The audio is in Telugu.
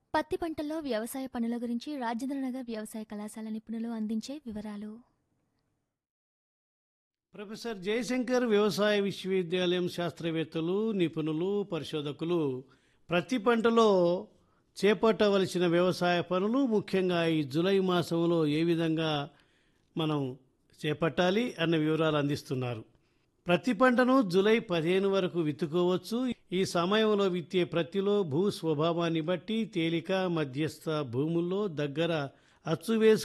పత్తి పంటల్లో వ్యవసాయ పనుల గురించి రాజేంద్రనగర్ వ్యవసాయ కళాశాల నిపుణులు అందించే వివరాలు ప్రొఫెసర్ జయశంకర్ వ్యవసాయ విశ్వవిద్యాలయం శాస్త్రవేత్తలు నిపుణులు పరిశోధకులు ప్రతి పంటలో చేపట్టవలసిన వ్యవసాయ పనులు ముఖ్యంగా ఈ జూలై మాసంలో ఏ విధంగా మనం చేపట్టాలి అన్న వివరాలు అందిస్తున్నారు ప్రతి పంటను జూలై పదిహేను వరకు విత్తుకోవచ్చు ఈ సమయంలో విత్తే ప్రతిలో భూ స్వభావాన్ని బట్టి తేలిక మధ్యస్థ భూముల్లో దగ్గర అచ్చు వేసు